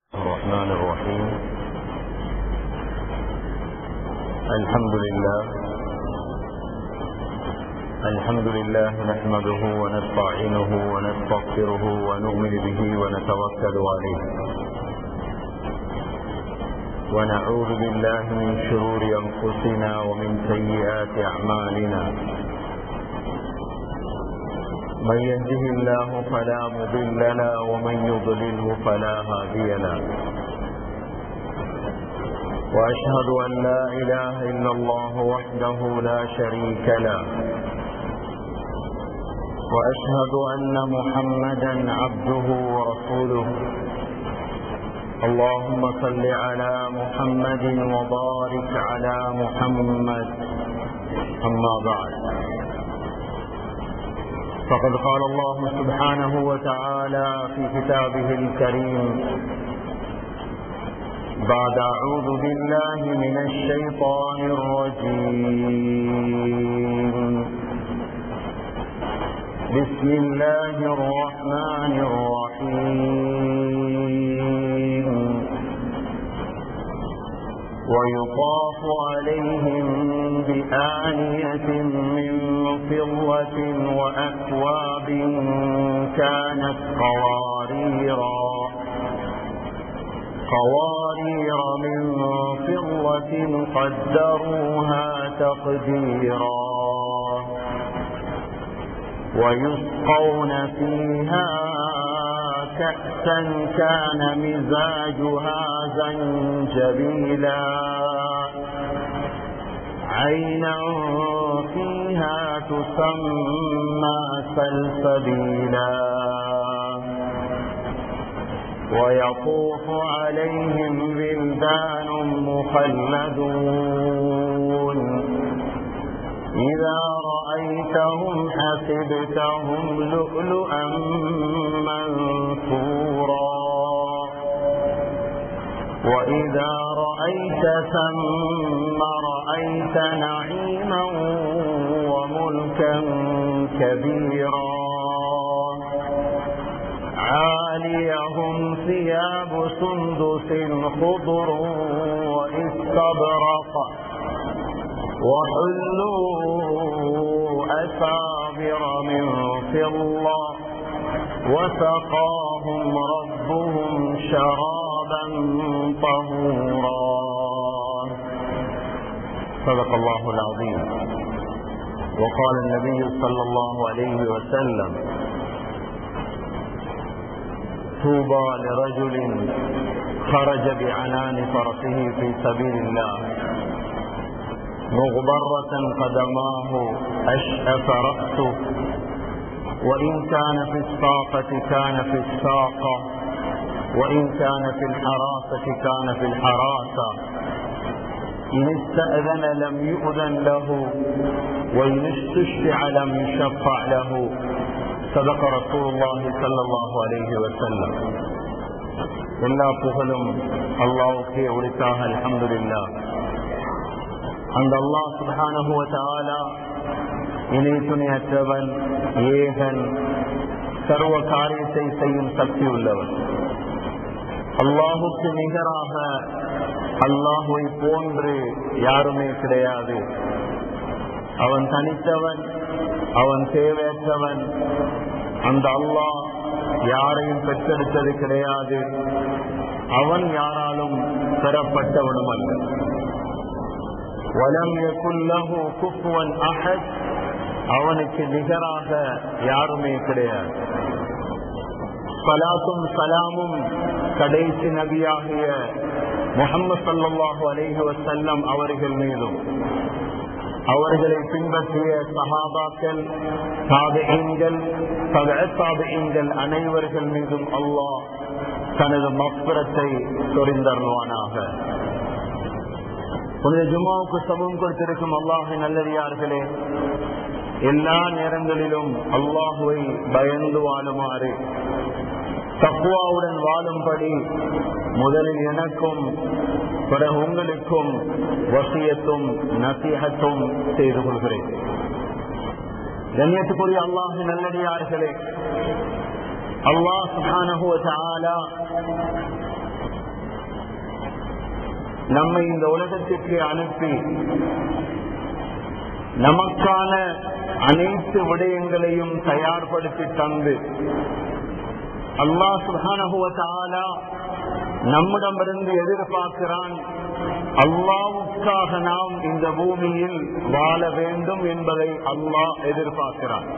الرحمن الرحيم الحمد لله الحمد لله نحمده ونستعينه ونستغفره ونؤمن به ونتوكل عليه ونعوذ بالله من شرور انفسنا ومن سيئات اعمالنا من يهده الله فلا مضل له ومن يضلله فلا هادي له واشهد ان لا اله الا الله وحده لا شريك له واشهد ان محمدا عبده ورسوله اللهم صل على محمد وبارك على محمد اما بعد فقد قال الله سبحانه وتعالى في كتابه الكريم بعد أعوذ بالله من الشيطان الرجيم بسم الله الرحمن الرحيم ويطاف عليهم بآنية من فضة وأكواب كانت قواريرا قوارير من فضة قدروها تقديرا ويسقون فيها كأسا كان مزاجها زنجبيلا عينا فيها تسمى سلسبيلا ويطوف عليهم بلدان مخلدون إذا رأيتهم حسبتهم لؤلؤا منثورا وإذا رأيت ثم رأيت نعيما وملكا كبيرا عاليهم ثياب سندس خضر واستبرق وحلوا أساور من فضة وسقاهم ربهم شرابا طهورا صدق الله العظيم وقال النبي صلى الله عليه وسلم طوبى لرجل خرج بعنان فرسه في سبيل الله مغبرة قدماه أشأف رأسه وإن كان في الساقة كان في الساقة وإن كان في الحراسة كان في الحراسة إن استأذن لم يؤذن له وإن استشفع لم يشفع له صدق رسول الله صلى الله عليه وسلم எல்லா புகழும் அல்லாவுக்கே உரித்தாக அலமதுல்லா அந்த அல்லாஹ் சுபானகுவ தாலா இணை துணையற்றவன் ஏகன் சர்வ காரியத்தை செய்யும் சக்தி உள்ளவன் அல்லாஹுக்கு நிகராக அல்லாஹுவை போன்று யாருமே கிடையாது அவன் தனித்தவன் அவன் தேவையற்றவன் அந்த அல்லாஹ் யாரையும் பெற்றெடுத்தது கிடையாது அவன் யாராலும் பெறப்பட்டவனும் அல்ல வலம் குல்லஹு குஃபுவன் அஹத் அவனுக்கு நிகராக யாருமே கிடையாது சலாத்தும் சலாமும் கடைசி நபியாகிய முகமது சல்லாஹு அலேஹி வசல்லம் அவர்கள் மீதும் அவர்களை பின்பற்றிய சகாபாக்கள் சாதகங்கள் சாதகங்கள் அனைவர்கள் மீதும் அல்லாஹ் தனது மப்புறத்தை சொரிந்தருவானாக புனித ஜுமாவுக்கு சமம் கொடுத்திருக்கும் அல்லாஹை நல்லடியார்களே எல்லா நேரங்களிலும் அல்லாஹுவை பயந்து வாழுமாறு தக்குவாவுடன் வாழும்படி முதலில் எனக்கும் பிறகு உங்களுக்கும் வசியத்தும் நசீகத்தும் செய்து கொள்கிறேன் கண்ணியத்துக்குரிய அல்லாஹு நல்லடியார்களே அல்லாஹ் சுப்ஹானஹு வ தஆலா நம்மை இந்த உலகத்திற்கு அனுப்பி நமக்கான அனைத்து விடயங்களையும் தயார்படுத்தி தந்து அல்லா சுகானுவத்தாலா நம்மிடமிருந்து எதிர்பார்க்கிறான் அல்லாவுக்காக நாம் இந்த பூமியில் வாழ வேண்டும் என்பதை அல்லாஹ் எதிர்பார்க்கிறான்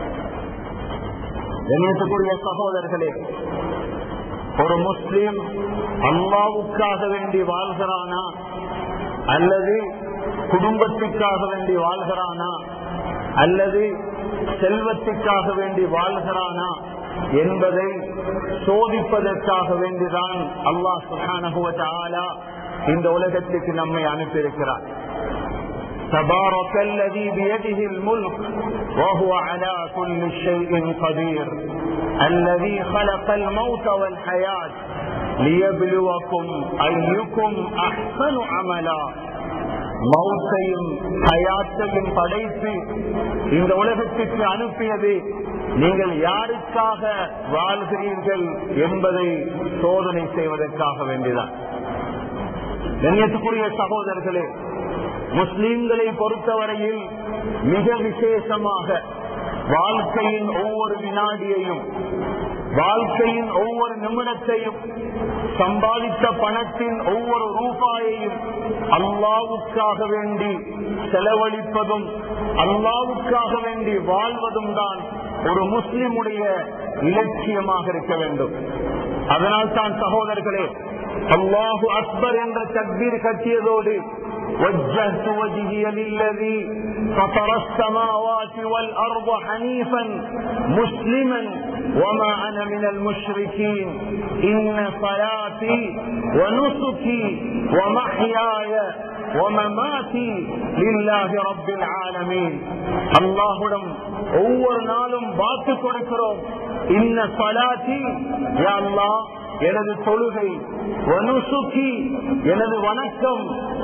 கணேசக்கூடிய சகோதரர்களே ஒரு முஸ்லீம் அல்லாவுக்காக வேண்டி வாழ்கிறானா அல்லது குடும்பத்திற்காக வேண்டி வாழ்கிறானா அல்லது செல்வத்திற்காக வேண்டி வாழ்கிறானா என்பதை சோதிப்பதற்காக வேண்டிதான் அல்லாஹ் சுகானகுவதாலா இந்த உலகத்துக்கு நம்மை அனுப்பியிருக்கிறார் تبارك الذي بيده الملك وهو على كل شيء قدير الذي خلق الموت والحياة ليبلوكم أيكم أحسن عملا மௌத்தையும் ஹயாத்தையும் படைத்து இந்த உலகத்திற்கு அனுப்பியது நீங்கள் யாருக்காக வாழ்கிறீர்கள் என்பதை சோதனை செய்வதற்காக வேண்டியதான் கண்ணியத்துக்குரிய சகோதரர்களே முஸ்லிம்களை பொறுத்தவரையில் மிக விசேஷமாக வாழ்க்கையின் ஒவ்வொரு வினாடியையும் வாழ்க்கையின் ஒவ்வொரு நிமிடத்தையும் சம்பாதித்த பணத்தின் ஒவ்வொரு ரூபாயையும் அல்லாவுக்காக வேண்டி செலவழிப்பதும் அல்லாவுக்காக வேண்டி வாழ்வதும் தான் ஒரு முஸ்லிமுடைய இலட்சியமாக இருக்க வேண்டும் அதனால் தான் சகோதரர்களே அல்லாஹு அக்பர் என்ற தக்பீர் கட்டியதோடு وجهت وجهي للذي فطر السماوات والأرض حنيفا مسلما وما أنا من المشركين إن صلاتي ونسكي ومحياي ومماتي لله رب العالمين அல்லாஹுடம் ஒவ்வொரு நாளும் வாக்கு கொடுக்கிறோம் இன்ன சலாத்தி யா அல்லாஹ் எனது தொழுகை வனுசுக்கி எனது வணக்கம்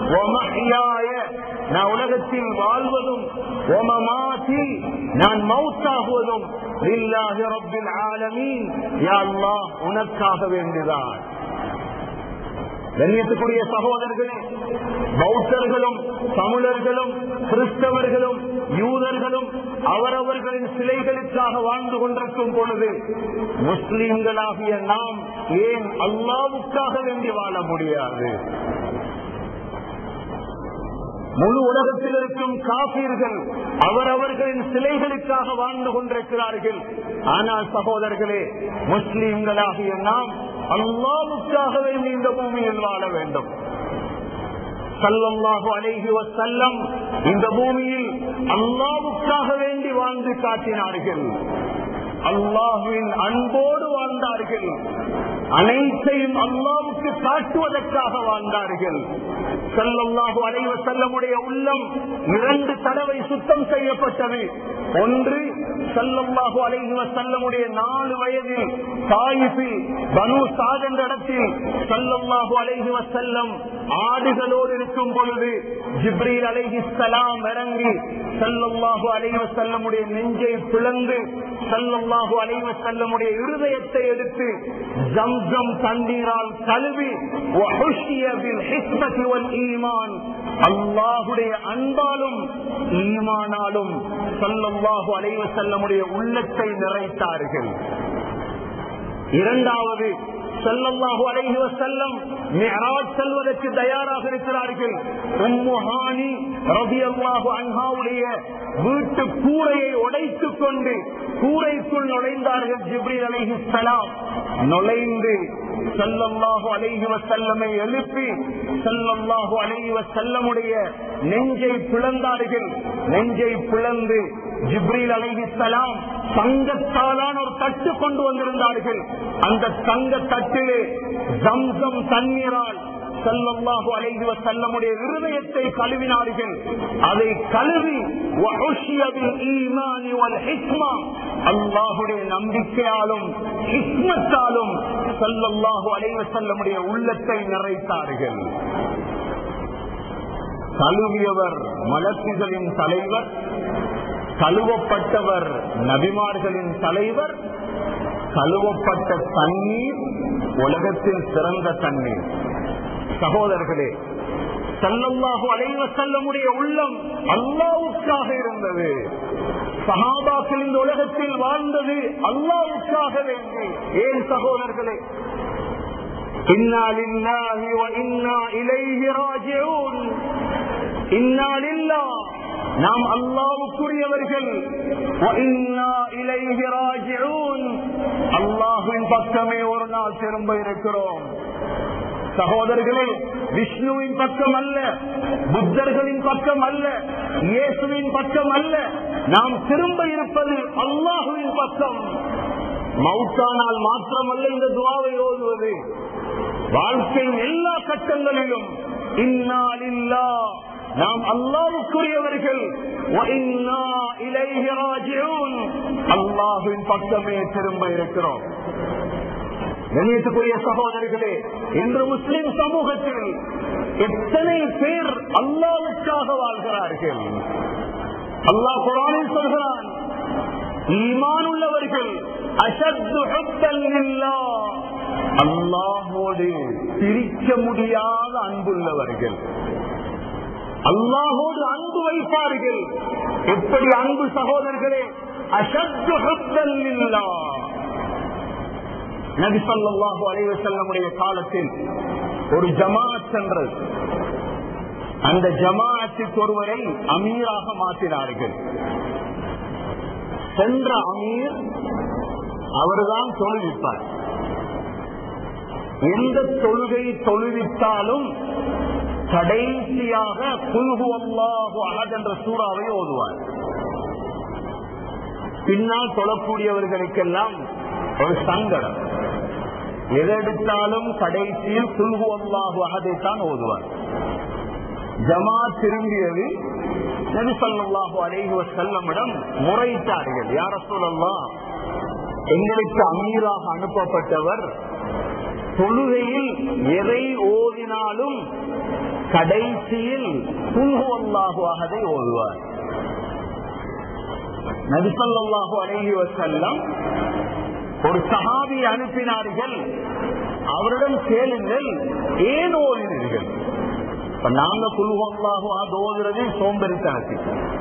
நான் உலகத்தில் வாழ்வதும் ஒமமாசி நான் மவுத்தாகுவதும் இல்லாஹி ரப்பில் ஆலமீன் யா அல்லாஹ் உனக்காக வேண்டிதான் கண்ணியத்துக்குரிய சகோதரர்களே பௌத்தர்களும் தமிழர்களும் கிறிஸ்தவர்களும் யூதர்களும் அவரவர்களின் சிலைகளுக்காக வாழ்ந்து கொண்டிருக்கும் பொழுது முஸ்லிம்களாகிய நாம் ஏன் அல்லாவுக்காக வேண்டி வாழ முடியாது முழு உலகத்தில் இருக்கும் காப்பீர்கள் அவரவர்களின் சிலைகளுக்காக வாழ்ந்து கொண்டிருக்கிறார்கள் ஆனால் சகோதரர்களே முஸ்லிம்களாகிய நாம் அல்லாவுக்காக வேண்டி இந்த பூமியில் வாழ வேண்டும் சல்லல்லாஹு அலைஹி வசல்லம் இந்த பூமியில் அல்லாவுக்காக வேண்டி வாழ்ந்து காட்டினார்கள் அல்லாஹுவின் அன்போடு வாழ்ந்தார்கள் அனைத்தையும் அல்லாவுக்கு காட்டுவதற்காக வாழ்ந்தார்கள் செல்லல்லாஹு அலைவ செல்லமுடைய உள்ளம் இரண்டு தடவை சுத்தம் செய்யப்பட்டது ஒன்று செல்லல்லாஹு அலைவ செல்லமுடைய நாலு வயதில் தாயிப்பில் பனு சாத் என்ற இடத்தில் செல்லல்லாஹு அலைவ செல்லம் ஆடுகளோடு இருக்கும் பொழுது ஜிப்ரீல் அலைஹி சலாம் இறங்கி செல்லல்லாஹு அலைவ செல்லமுடைய நெஞ்சை பிளந்து செல்லல்லாஹு அலைவ செல்லமுடைய இருதயத்தை எடுத்து ஜம்ஜம் தண்ணீரால் கழுவி ஈமான் அல்லாஹுடைய அன்பாலும் ஈமானாலும் சொல்லல்லாஹு அலைவ செல்லமுடைய உள்ளத்தை நிறைத்தார்கள் இரண்டாவது செல்லல்லாஹு அலைஹி வசல்லம் மிஹராஜ் செல்வதற்கு தயாராக இருக்கிறார்கள் உம்முஹானி ரபியல்லாஹு அன்ஹாவுடைய வீட்டு கூரையை உடைத்துக் கொண்டு கூரைக்குள் நுழைந்தார்கள் ஜிப்ரீல் அலைஹி சலாம் நுழைந்து செல்லல்லாஹு அலைஹி வசல்லமை எழுப்பி செல்லல்லாஹு அலைஹி வசல்லமுடைய நெஞ்சை பிளந்தார்கள் நெஞ்சை பிளந்து ஜிப்ரீல் அலைஹி சலாம் தங்கத்தாலான ஒரு தட்டு கொண்டு வந்திருந்தார்கள் அந்த தங்க தட்டிலே ஜம்சம் தண்ணீரால் செல்லல்லாஹு அலைஹி வசல்லமுடைய இருதயத்தை கழுவினார்கள் அதை கழுவி அல்லாஹுடைய நம்பிக்கையாலும் ஹிஸ்மத்தாலும் செல்லல்லாஹு அலைவ செல்லமுடைய உள்ளத்தை நிறைத்தார்கள் கழுவியவர் மலக்குகளின் தலைவர் கழுவப்பட்டவர் நபிமார்களின் தலைவர் கழுவப்பட்ட தண்ணீர் உலகத்தில் சிறந்த தண்ணீர் சகோதரர்களே சல்லல்லாஹு அலைவ செல்லமுடைய உள்ளம் அல்லாவுக்காக இருந்தது சஹாபாக்கள் இந்த உலகத்தில் வாழ்ந்தது அல்லாவுக்காக வேண்டி ஏன் சகோதரர்களே إنا لله وإنا إليه راجعون إنا لله நாம் அல்லாவுக்குரியவர்கள் அல்லாஹின் பக்கமே ஒரு நாள் திரும்ப இருக்கிறோம் சகோதரர்களே விஷ்ணுவின் பக்கம் அல்ல புத்தர்களின் பக்கம் அல்ல இயேசுவின் பக்கம் அல்ல நாம் திரும்ப இருப்பது அல்லாஹுவின் பக்கம் மவுத்தானால் மாத்திரமல்ல இந்த துவாவை ஓதுவது வாழ்க்கையின் எல்லா கட்டங்களிலும் இந்நாளில்லா நாம் அல்லாவுக்குரியவர்கள் அல்லாஹின் பக்கமே திரும்ப இருக்கிறோம் கணியத்துக்குரிய சகோதரர்களே இன்று முஸ்லிம் சமூகத்தில் எத்தனை பேர் அல்லாவுக்காக வாழ்கிறார்கள் அல்லாஹ் குரானில் சொல்கிறான் ஈமான் உள்ளவர்கள் அல்லாஹோடு பிரிக்க முடியாத அன்புள்ளவர்கள் அல்லாஹோடு அன்பு வைப்பார்கள் எப்படி அன்பு சகோதரர்களே அசத்து நபி சொல்லாஹு அலைவ செல்லமுடைய காலத்தில் ஒரு ஜமாத் சென்றது அந்த ஜமாத்துக்கு ஒருவரை அமீராக மாற்றினார்கள் சென்ற அமீர் அவர்தான் தொழுவிப்பார் எந்த தொழுகை தொழுவித்தாலும் கடைசியாக குல்ஹு அல்லாஹு அழக் என்ற சூறாவை ஓதுவார் பின்னால் தொழக்கூடியவர்களுக்கெல்லாம் ஒரு சங்கடம் எதெடுத்தாலும் கடைசியில் குல்ஹு அல்லாஹு அகதைத்தான் ஓதுவார் ஜமா திரும்பியது நபிசல்லாஹு அலைஹி செல்லமிடம் முறையிட்டார்கள் யார சொல்லலாம் எங்களுக்கு அமீராக அனுப்பப்பட்டவர் தொழுகையில் எதை ஓதினாலும் கடைசியில் குல்ஹு அகதை ஓதுவார் நபிசல்லாஹு அலைஹி செல்லம் ஒரு சகாபி அனுப்பினார்கள் அவரிடம் கேளுங்கள் ஏன் ஓதினீர்கள் இப்ப நாங்க குல்ஹல்லாஹு அது ஓதுறது சோம்பரித்தனத்தை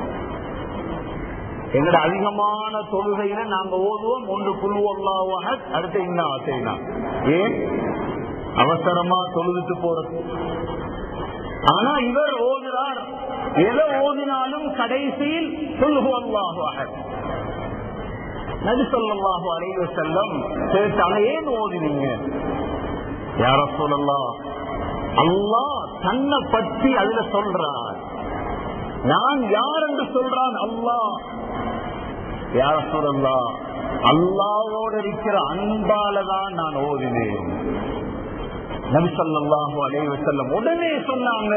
எங்கட அதிகமான தொழுகையில நாங்க ஓதுவோம் ஒன்று குல்ஹல்லாஹு அடுத்து இன்னும் ஆசைனா ஏன் அவசரமா தொழுதுட்டு போறது ஆனா இவர் ஓதுறார் எதை ஓதினாலும் கடைசியில் குல்ஹு அல்லாஹு நபி சொல்லாஹு அலைவ செல்லம் கேட்டாங்க ஏன் ஓதினீங்க யார சொல்லலாம் அல்லா தன்னை பற்றி அதுல சொல்றான் நான் யார் என்று சொல்றான் அல்லா யார சொல்லலாம் அல்லாவோடு இருக்கிற அன்பாலதான் நான் ஓதினேன் நபி சொல்லாஹு அலைவ செல்லம் உடனே சொன்னாங்க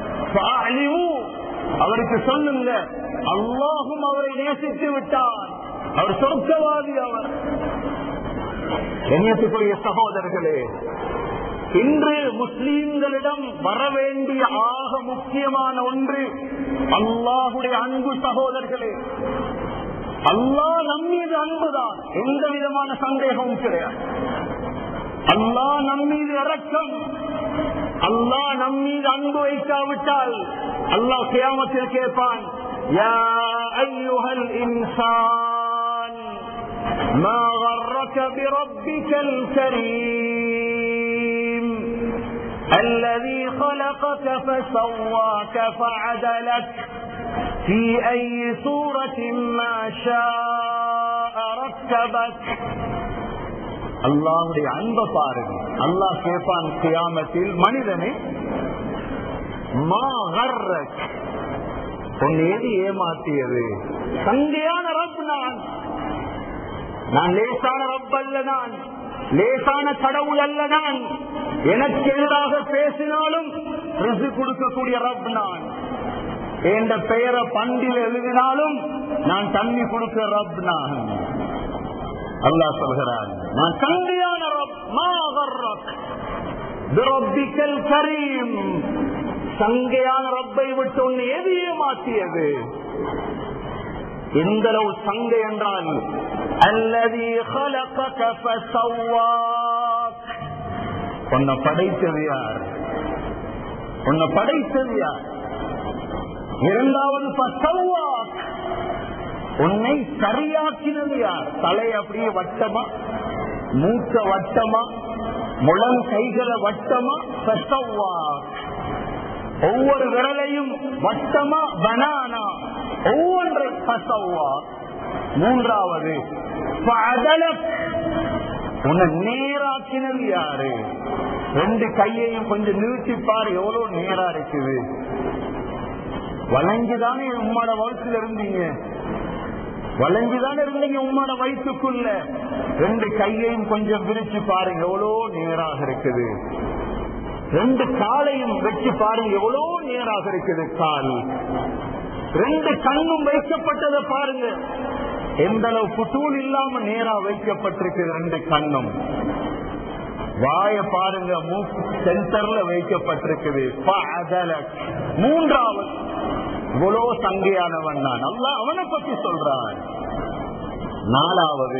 அவருக்கு சொல்லுங்க அல்லாஹும் அவரை நேசித்து விட்டான் அவர் சொர்க்கவாதி அவர் எண்ணத்துக்குரிய சகோதரர்களே இன்று முஸ்லீம்களிடம் வர வேண்டிய ஆக முக்கியமான ஒன்று அல்லாஹுடைய அன்பு சகோதரர்களே அல்லாஹ் நம்மீது அன்புதான் எந்த விதமான சந்தேகமும் கிடையாது அல்லாஹ் நம்மீது இறக்கம் அல்லாஹ் நம்மீது அன்பு வைக்காவிட்டால் அல்லாஹ் கியாமத்தில் கேட்பான் யா ஐயுஹல் இன்சான் ما غرك بربك الكريم الذي خلقك فسواك فعدلك في أي صورة ما شاء ركبك அல்லாவுடைய அன்பை பாருங்க அல்லாஹ் கேட்பான் கியாமத்தில் மனிதனை உன் ஏது ஏமாற்றியது சங்கையான ரப் நான் நான் லேசான ரப் அல்ல நான் லேசான கடவுள் அல்ல நான் எனக்கு எதிராக பேசினாலும் ரிசு கொடுக்கக்கூடிய ரப் நான் என்ற பெயரை பண்டில் எழுதினாலும் நான் தண்ணி கொடுக்க ரப் நான் அல்லா சொல்கிறான் நான் தந்தையான ரப் மாகர்ரக் பிரபிக்கல் கரீம் சங்கையான ரப்பை விட்டு உன்னை எது ஏமாற்றியது எந்த அளவு சங்கை என்றால் அல்லது உன்னை படைத்தது யார் உன்னை படைத்தது யார் இரண்டாவது பசவா உன்னை சரியாக்கினது யார் தலை அப்படியே வட்டமா மூக்க வட்டமா முழம் கைகளை வட்டமா பசவா ஒவ்வொரு விரலையும் வட்டமா பனானா ஒவ்வொன்றை பசவா மூன்றாவது உன்னை நேராக்கினது யாரு ரெண்டு கையையும் கொஞ்சம் நிறுத்திப்பாரு எவ்வளவு நேரா இருக்குது வளைஞ்சுதானே உம்மாட வகுத்துல இருந்தீங்க வளைஞ்சுதானே இருந்தீங்க உம்மாட வயிற்றுக்குள்ள ரெண்டு கையையும் கொஞ்சம் விரிச்சு பாருங்க எவ்வளோ நேராக இருக்குது ரெண்டு காலையும் வச்சு பாருங்க எவ்வளோ நேராக இருக்குது கால் ரெண்டு கண்ணும் வைக்கப்பட்டதை பாருங்க எந்த அளவு புத்தூல் இல்லாம நேரா வைக்கப்பட்டிருக்கு ரெண்டு கண்ணும் வாய பாருங்க மூக்கு சென்டர்ல வைக்கப்பட்டிருக்குது மூன்றாவது இவ்வளவு சங்கையானவன் நான் நல்லா அவனை பத்தி சொல்றான் நாலாவது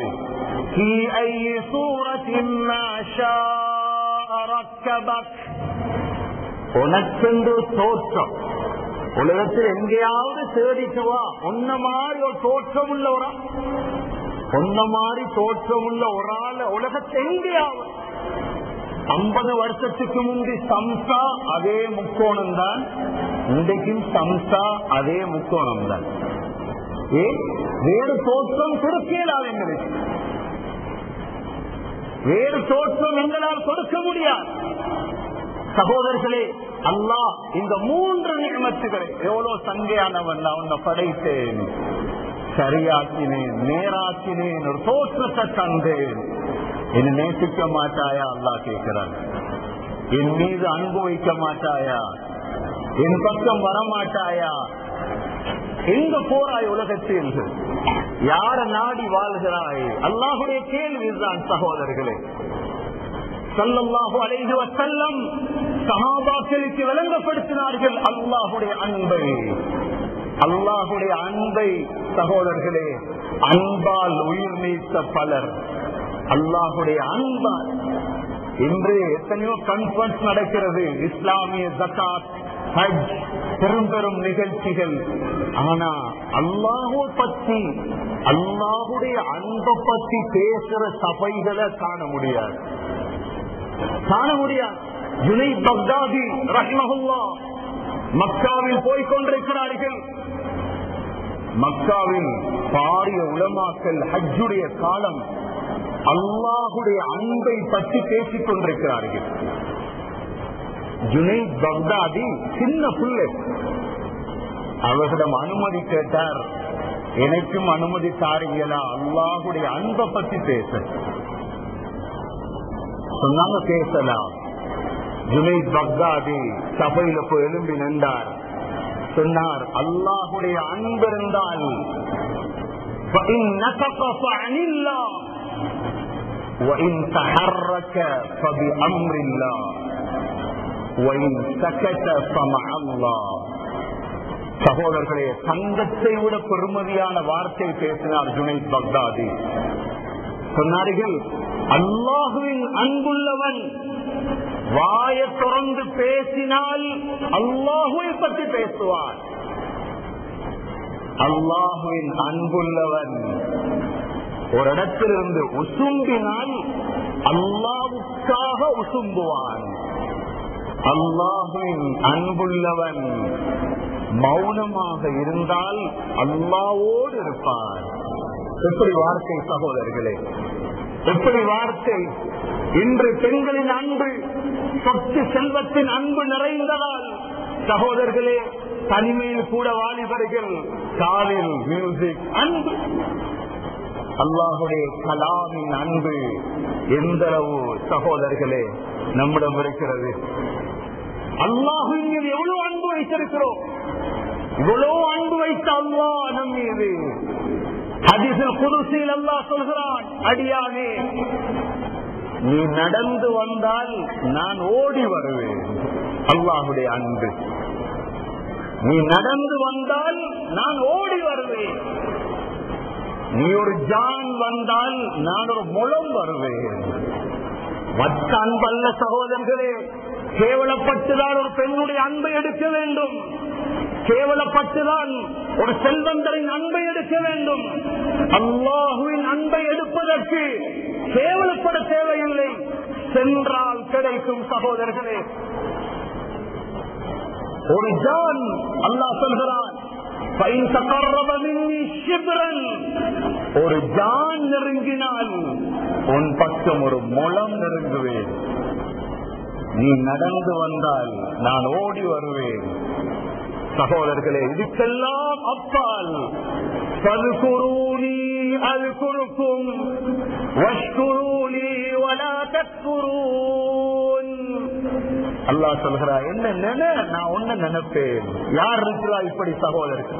உனக்கென்று தோற்றம் உலகத்தில் எங்கேயாவது தேடிட்டு வா உன்ன மாதிரி ஒரு தோற்றம் உள்ளவரா உன்ன மாதிரி தோற்றம் உள்ள ஒரு ஆள் உலகத்தை எங்கேயாவது ஐம்பது வருஷத்துக்கு முந்தி சம்சா அதே முக்கோணம் தான் இன்றைக்கும் சம்சா அதே முக்கோணம் தான் ஏ வேறு தோற்றம் கொடுக்கலாது எங்களுக்கு வேறு தோற்றம் எங்களால் கொடுக்க முடியாது சகோதரர்களே அல்லாஹ் இந்த மூன்று நியமத்துகளை எவ்வளவு சங்கையானவன் நான் உன்னை படைத்தேன் சரியாக்கினேன் நேராக்கினேன் ஒரு தோற்றத்தை தந்தேன் என்ன நேசிக்க மாட்டாயா அல்லா கேட்கிறான் என் மீது அன்பு வைக்க மாட்டாயா என் பக்கம் வரமாட்டாயா எங்க போறாய் உலகத்தில் யார நாடி வாழ்கிறாய் அல்லாஹுடைய கேள்விதான் சகோதரர்களே சல்லல்லாஹு அலைஹி வஸல்லம் சஹாபாக்களுக்கு விளங்கப்படுத்தினார்கள் அல்லாஹுடைய அன்பை அல்லாஹுடைய அன்பை சகோதரர்களே அன்பால் உயிர் நீத்த பலர் அல்லாஹுடைய அன்பால் இன்று எத்தனையோ கான்பரன்ஸ் நடக்கிறது இஸ்லாமிய ஜக்காத் ஹஜ் பெரும் பெரும் நிகழ்ச்சிகள் ஆனா அல்லாஹோ பத்தி அல்லாஹுடைய அன்பை பத்தி பேசுற சபைகளை காண முடியாது காண முடியாது ஜுனை பக்தாதி ரஹ்மஹுல்லா மக்காவில் போய்கொண்டிருக்கிறார்கள் மக்காவில் பாரிய உலமாக்கல் ஹஜ்ஜுடைய காலம் அல்லாஹுடைய அன்பை பற்றி பேசிக் கொண்டிருக்கிறார்கள் ஜுனை பக்தாதி சின்ன புள்ளை அவர்களிடம் அனுமதி கேட்டார் எனக்கும் அனுமதி தாரீங்களா அல்லாஹுடைய அன்பை பற்றி பேச சொன்னாங்க பேசலாம் ஜுனை பக்தாதி சபையில போய் எழும்பி நின்றார் சொன்னார் அல்லாஹுடைய அன்பு இருந்தால் فإن نطق فعن الله وإن تحرك فبأمر الله وإن سكت فمع الله சகோதரர்களே தங்கத்தை விட பெருமதியான வார்த்தை பேசினார் ஜுனைத் பக்தாதி சொன்னார்கள் அல்லாஹுவின் அன்புள்ளவன் வாய தொடர்ந்து பேசினால் அல்லாஹுவை பற்றி பேசுவான் அல்லாஹுவின் அன்புள்ளவன் ஒரு இடத்திலிருந்து உசும்பினால் அல்லாவுக்காக உசும்புவான் அல்லாஹுவின் அன்புள்ளவன் மௌனமாக இருந்தால் அல்லாவோடு இருப்பான் எப்படி வார்த்தை சகோதரர்களே எப்படி வார்த்தை இன்று பெண்களின் அன்பு சொத்து செல்வத்தின் அன்பு நிறைந்ததால் சகோதரர்களே தனிமையில் கூட வாலிபர்கள் காலில் மியூசிக் அன்பு அல்லாஹுடைய கலாமின் அன்பு எந்த அளவு சகோதரர்களே நம்மிடம் இருக்கிறது அல்லாஹின் மீது எவ்வளவு அன்பு வைத்திருக்கிறோம் இவ்வளவு அன்பு வைத்த அல்லா நம் மீது அதிசல் குருசில் அல்லா சொல்கிறான் அடியானே நீ நடந்து வந்தால் நான் ஓடி வருவேன் அல்லாஹுடைய அன்பு நீ நடந்து வந்தால் நான் ஓடி வருவேன் நீ ஒரு ஜான் வந்தால் நான் ஒரு முளம் வருவேன் மற்ற அன்பல்ல சகோதரர்களே கேவலப்பட்டுதான் ஒரு பெண்ணுடைய அன்பை எடுக்க வேண்டும் கேவலப்பட்டுதான் ஒரு செல்வந்தரின் அன்பை எடுக்க வேண்டும் அல்லாஹுவின் அன்பை எடுப்பதற்கு கேவலப்பட தேவையில்லை சென்றால் கிடைக்கும் சகோதரர்களே ஒரு ஜான் அல்லாஹ் சொல்கிறான் فإن تقرب مني شبرا ஒரு ஜான் நெருங்கினால் உன் பக்கம் ஒரு முளம் நெருங்குவேன் நீ நடந்து வந்தால் நான் ஓடி வருவேன் சகோதரர்களே இதுக்கெல்லாம் அப்பால் பதுகுரூனி அது குறுக்கும் வஷ்குரூனி வலா தற்குரூன் அல்லாஹ் சொல்கிறா என்ன நின நான் ஒன்ன நினைப்பேன் யார் இருக்கிறா இப்படி சகோதரர்கள்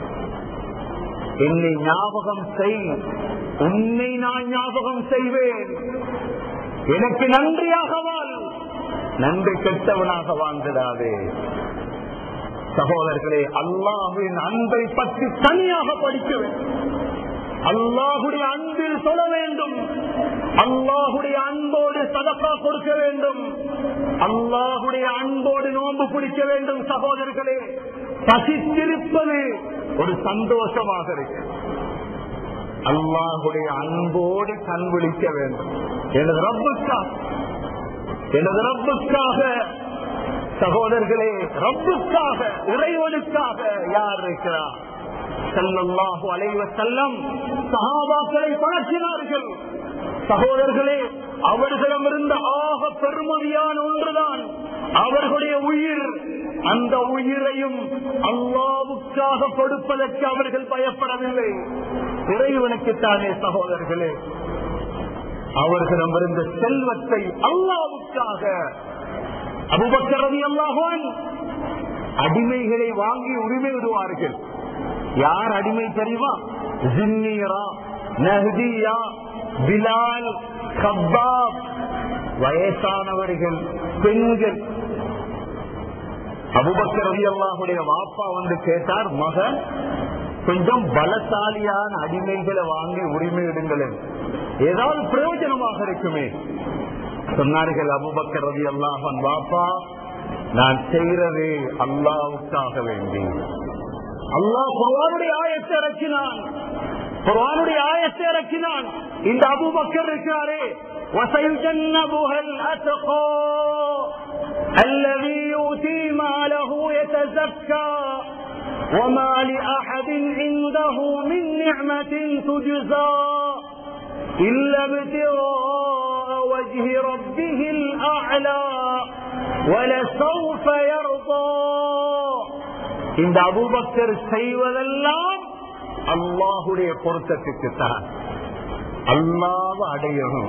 என்னை ஞாபகம் செய் உன்னை நான் ஞாபகம் செய்வேன் எனக்கு நன்றியாக வாழ் நன்றி கெட்டவனாக வாழ்ந்திடாதே சகோதரர்களே அல்லாஹுவின் அன்பை பற்றி தனியாக படிக்க வேண்டும் அல்லாஹுடைய அன்பில் சொல்ல வேண்டும் அல்லாஹுடைய அன்போடு சதப்பா கொடுக்க வேண்டும் அல்லாஹுடைய அன்போடு நோன்பு பிடிக்க வேண்டும் சகோதரர்களே பசித்திருப்பது ஒரு சந்தோஷமாக இருக்கு அல்லாஹுடைய அன்போடு கண் விழிக்க வேண்டும் எனது ரப்புக்காக எனது ரப்புக்காக சகோதரர்களே ரப்புக்காக இறைவனுக்காக யார் இருக்கிறார் செல்லல்லாஹு அலைவ செல்லம் சகாபாக்களை பழக்கினார்கள் சகோதரர்களே அவர்களிடமிருந்த ஆக பெருமதியான ஒன்றுதான் அவர்களுடைய உயிர் அந்த உயிரையும் அல்லாவுக்காக கொடுப்பதற்கு அவர்கள் பயப்படவில்லை இறைவனுக்குத்தானே சகோதரர்களே அவர்களிடமிருந்த செல்வத்தை அல்லாவுக்காக அபுபக்கரதி அல்லாஹான் அடிமைகளை வாங்கி உரிமை விடுவார்கள் யார் அடிமை தெரியுமா ஜின்னீரா நஹ்தியா பிலால் கப்பாப் வயசானவர்கள் பெண்கள் அபுபக்கர் ரவி அல்லாஹுடைய வாப்பா வந்து கேட்டார் மகன் கொஞ்சம் பலசாலியான அடிமைகளை வாங்கி உரிமை இடுங்கள் ஏதாவது பிரயோஜனமாக இருக்குமே சொன்னார்கள் அபுபக்கர் ரவி அல்லாஹன் வாப்பா நான் செய்யறது அல்லாவுக்காக வேண்டி அல்லாஹ் குர்வானுடைய ஆயத்தை இறக்கினான் குர்வானுடைய ஆயத்தை இறக்கினான் இந்த அபுபக்கர் இருக்கிறாரே وسيجنبها الأتقى الذي يؤتي ماله يتزكى وما لأحد عنده من نعمة تجزى إلا ابتغاء وجه ربه الأعلى ولسوف يرضى இந்த அபுபக்கர் செய்வதெல்லாம் அல்லாஹுடைய பொருத்தத்துக்குத்தான் அல்லாஹ் அடையணும்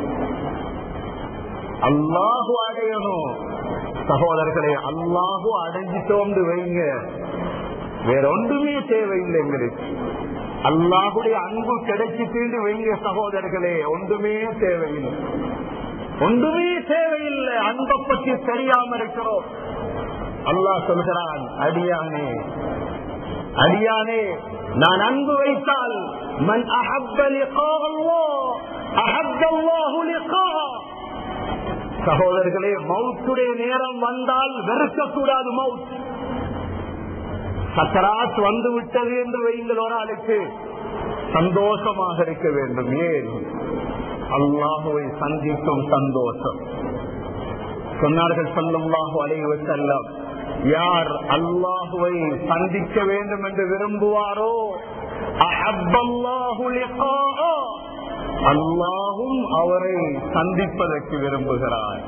அல்லாஹு அடையணும் சகோதரர்களே அல்லாஹு அடைஞ்சிட்டோம்னு வைங்க வேற ஒன்றுமே தேவையில்லை எங்களுக்கு அல்லாஹுடைய அன்பு கிடைச்சிட்டு வைங்க சகோதரர்களே ஒன்றுமே தேவையில்லை ஒன்றுமே தேவையில்லை அன்பை பற்றி தெரியாம இருக்கிறோம் அல்லாஹ் சொல்கிறான் அடியானே அடியானே நான் அன்பு வைத்தால் மன் அஹப்ப லிகா அல்லாஹ் அஹப்ப அல்லாஹு லிகா சகோதரர்களே மவுத்துடைய நேரம் வந்தால் வெறுக்கக்கூடாது மவுத் சக்கராத் வந்து விட்டது என்று வைங்கள் ஒரு ஆளுக்கு சந்தோஷமாக இருக்க வேண்டும் ஏன் அல்லாஹுவை சந்திக்கும் சந்தோஷம் சொன்னார்கள் சொல்லுல்லாஹு அலைவ செல்லம் யார் அல்லாஹுவை சந்திக்க வேண்டும் என்று விரும்புவாரோ அஹப்பல்லாஹு லிகாஅ. அல்லாஹும் அவரை சந்திப்பதற்கு விரும்புகிறார்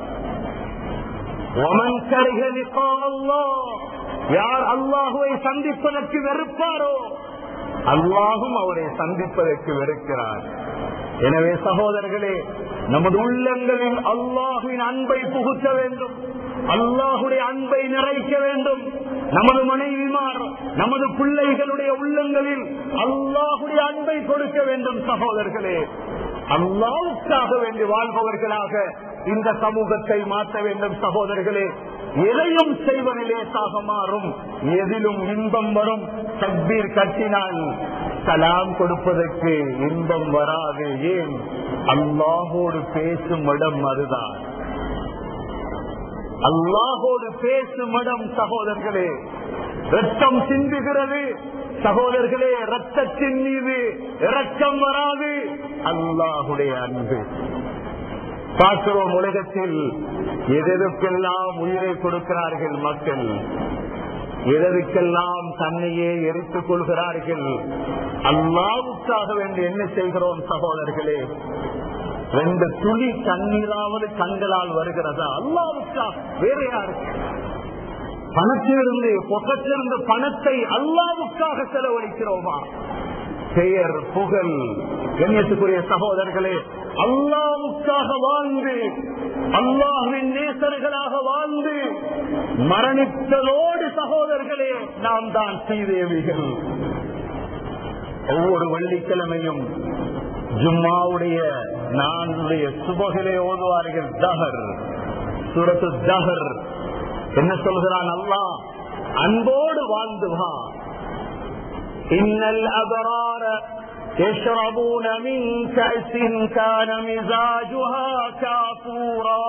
ஒமன் கருக லிகா அல்லாஹ். யார் அல்லாஹுவை சந்திப்பதற்கு வெறுப்பாரோ அல்லாஹும் அவரை சந்திப்பதற்கு வெறுக்கிறார் எனவே சகோதரர்களே நமது உள்ளங்களில் அல்லாஹுவின் அன்பை புகுத்த வேண்டும் அல்லாஹுடைய அன்பை நிறைக்க வேண்டும் நமது மனைவிமார் நமது பிள்ளைகளுடைய உள்ளங்களில் அல்லாஹுடைய அன்பை கொடுக்க வேண்டும் சகோதரர்களே அல்லாவுக்காக வேண்டி வாழ்பவர்களாக இந்த சமூகத்தை மாற்ற வேண்டும் சகோதரர்களே எதையும் செய்வதிலே சாக மாறும் எதிலும் இன்பம் வரும் தக்பீர் கட்டினால் சலாம் கொடுப்பதற்கு இன்பம் வராது ஏன் அல்லாஹோடு பேசும் இடம் அதுதான் அல்லாஹோடு பேசும் இடம் சகோதரர்களே ரத்தம் சிந்துகிறது சகோதரர்களே ரத்தத்தின் மீது இரக்கம் வராது அல்லாஹுடைய அன்பு பார்க்கிறோம் உலகத்தில் எதற்கெல்லாம் உயிரை கொடுக்கிறார்கள் மக்கள் எதற்கெல்லாம் தன்னையே எரித்துக் கொள்கிறார்கள் அல்லாவுக்காக வேண்டி என்ன செய்கிறோம் சகோதரர்களே ரெண்டு துளி தண்ணீராவது கண்களால் வருகிறதா அல்லாவுக்காக வேற யாருக்கு பணத்திலிருந்து பொக்கத்திலிருந்து பணத்தை அல்லாவுக்காக செலவழிக்கிறோமா பெயர் புகழ் கண்ணியத்துக்குரிய சகோதரர்களே அல்லாவுக்காக வாழ்ந்து அல்லாஹின் நேசர்களாக வாழ்ந்து மரணித்ததோடு சகோதரர்களே நாம் தான் ஸ்ரீதேவிகள் ஒவ்வொரு வெள்ளிக்கிழமையும் ஜும்மாவுடைய நான்குடைய சுபகிலே ஓதுவார்கள் தஹர் சுரத்து தஹர் என்ன சொல்கிறான் அல்லாஹ் அன்போடு வாழ்ந்து வா إن الأبرار يشربون من كأس كان مزاجها كافورا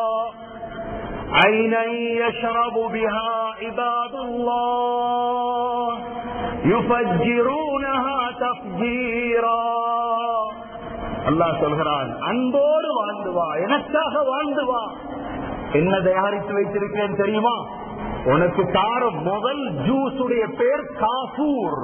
عينا يشرب بها عباد الله يفجرونها تفجيرا அல்லாஹ் சொல்கிறான் அன்போடு வாழ்ந்து வா எனக்காக வாழ்ந்து வா என்ன தயாரித்து வைத்திருக்கிறேன் தெரியுமா உனக்கு தார முதல் ஜூஸுடைய பேர் காசூர்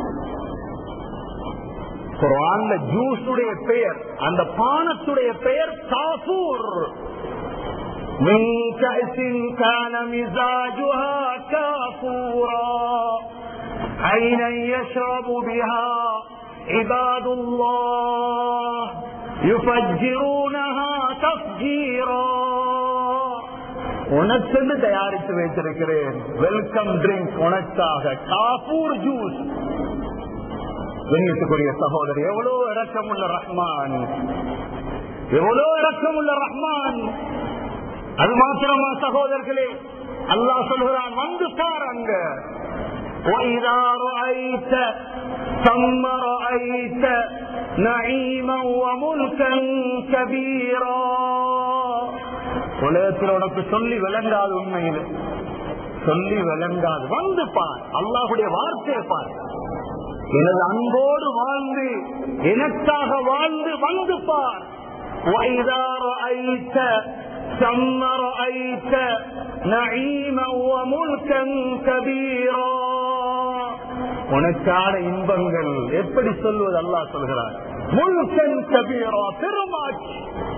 குரான்ல ஜூஸுடைய பெயர் அந்த பானத்துடைய பெயர் காசூர் من كأس كان مزاجها كافورا عينا يشرب بها عباد الله يفجرونها تفجيرا உனக்கென்று தயாரித்து வைத்திருக்கிறேன் வெல்கம் ட்ரிங்க் உனக்காக காபூர் ஜூஸ் கண்ணியத்துக்குரிய சகோதரி எவ்வளோ இறக்கமுள்ள ரஹ்மான் எவ்வளோ இறக்கமுள்ள ரஹ்மான் அது மாத்திரமா சகோதரர்களே அல்லாஹ் சொல்கிறான் வந்து பார் அங்க وإذا رأيت ثم رأيت نعيما وملكا كبيرا உலகத்தில் உனக்கு சொல்லி விளங்காது உண்மையில் சொல்லி விளங்காது வந்து பார் அல்லாஹுடைய வார்த்தையை பார் எனது அன்போடு வாழ்ந்து எனக்காக வாழ்ந்து வந்து பார் وإذا رأيت ثم رأيت نعيما وملكا كبيرا உனக்கான இன்பங்கள் எப்படி சொல்வது அல்லாஹ் சொல்கிறார் முழுக்கன் கபீரா பெருமாட்சி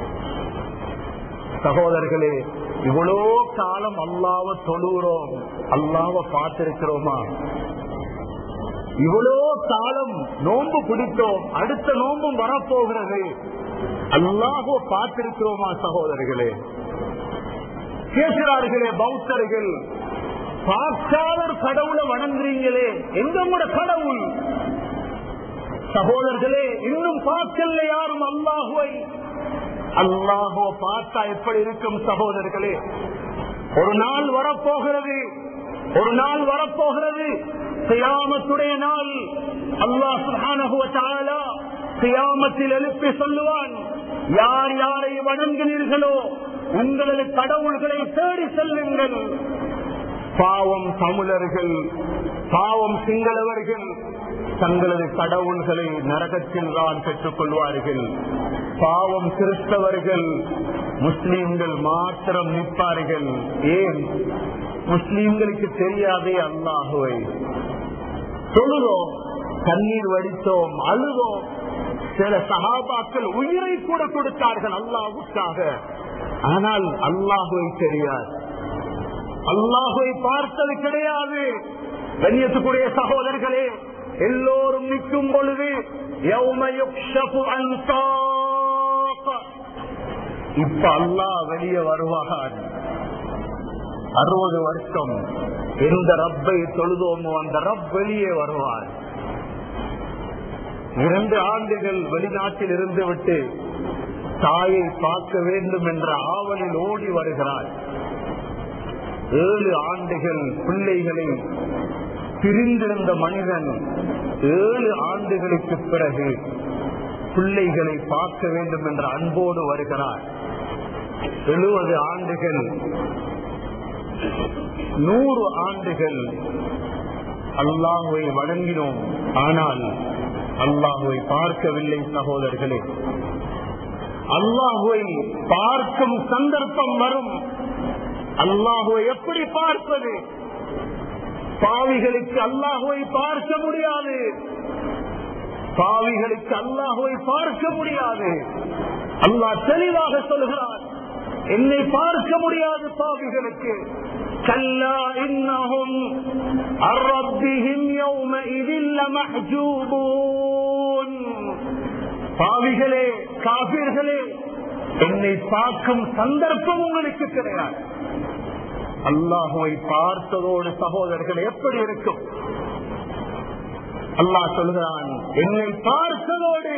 சகோதரர்களே இவ்வளோ காலம் அல்லாவ தொழுகிறோம் அல்லாவ பார்த்திருக்கிறோமா இவ்வளோ காலம் நோன்பு பிடித்தோம் அடுத்த நோன்பும் வரப்போகிறது அல்லாஹோ பார்த்திருக்கிறோமா சகோதரர்களே கேட்கிறார்களே பௌத்தர்கள் பார்க்காத ஒரு கடவுளை வணங்குறீங்களே எங்க கூட கடவுள் சகோதரர்களே இன்னும் பார்க்கல யாரும் அல்லாஹுவை அல்லாஹோ பார்த்தா எப்படி இருக்கும் சகோதரர்களே ஒரு நாள் வரப்போகிறது ஒரு நாள் வரப்போகிறது சியாமத்துடைய நாள் அல்லாஹ் சுஹானகுவ சியாமத்தில் எழுப்பி சொல்லுவான் யார் யாரை வணங்கினீர்களோ உங்களது கடவுள்களை தேடி செல்லுங்கள் பாவம் தமிழர்கள் பாவம் சிங்களவர்கள் தங்களது கடவுள்களை நரகத்தில் தான் பெற்றுக் கொள்வார்கள் பாவம் கிறிஸ்தவர்கள் முஸ்லீம்கள் மாத்திரம் நிற்பார்கள் ஏன் முஸ்லீம்களுக்கு தெரியாதே அல்லாஹுவை தொழுதோம் கண்ணீர் வடித்தோம் அழுதோம் சில சகாபாக்கள் உயிரை கூட கொடுத்தார்கள் அல்லாஹுக்காக ஆனால் அல்லாஹுவை தெரியாது அல்லாஹுவை பார்த்தது கிடையாது கண்ணியத்துக்குரிய சகோதரர்களே எல்லோரும் நிற்கும் பொழுது இப்ப அல்லாஹ் வெளியே வருவார் அறுபது வருஷம் எந்த ரப்பை தொழுதோமோ அந்த ரப் வெளியே வருவார் இரண்டு ஆண்டுகள் வெளிநாட்டில் இருந்து விட்டு தாயை பார்க்க வேண்டும் என்ற ஆவலில் ஓடி வருகிறார் ஏழு ஆண்டுகள் பிள்ளைகளை பிரிந்திருந்த மனிதன் ஏழு ஆண்டுகளுக்கு பிறகு பிள்ளைகளை பார்க்க வேண்டும் என்ற அன்போடு வருகிறார் எழுபது ஆண்டுகள் நூறு ஆண்டுகள் அல்லாஹுவை வணங்கினோம் ஆனால் அல்லாஹுவை பார்க்கவில்லை சகோதரர்களே அல்லாஹுவை பார்க்கும் சந்தர்ப்பம் வரும் அல்லாஹுவை எப்படி பார்ப்பது பாவிகளுக்கு அல்லாஹுவை பார்க்க முடியாது பாவிகளுக்கு அல்லாஹுவை பார்க்க முடியாது அல்லாஹ் தெளிவாக சொல்கிறார் என்னை பார்க்க முடியாது பாவிகளுக்கு கல்லா இன்னஹும் அர்ரப்பிஹிம் யௌமஇதில் லமஹ்ஜூபூன் பாவிகளே காபிர்களே என்னை பார்க்கும் சந்தர்ப்பம் உங்களுக்கு கிடையாது அல்லாஹுவை பார்த்ததோடு சகோதரர்கள் எப்படி இருக்கும் அல்லாஹ் சொல்கிறான் என்னை பார்த்ததோடு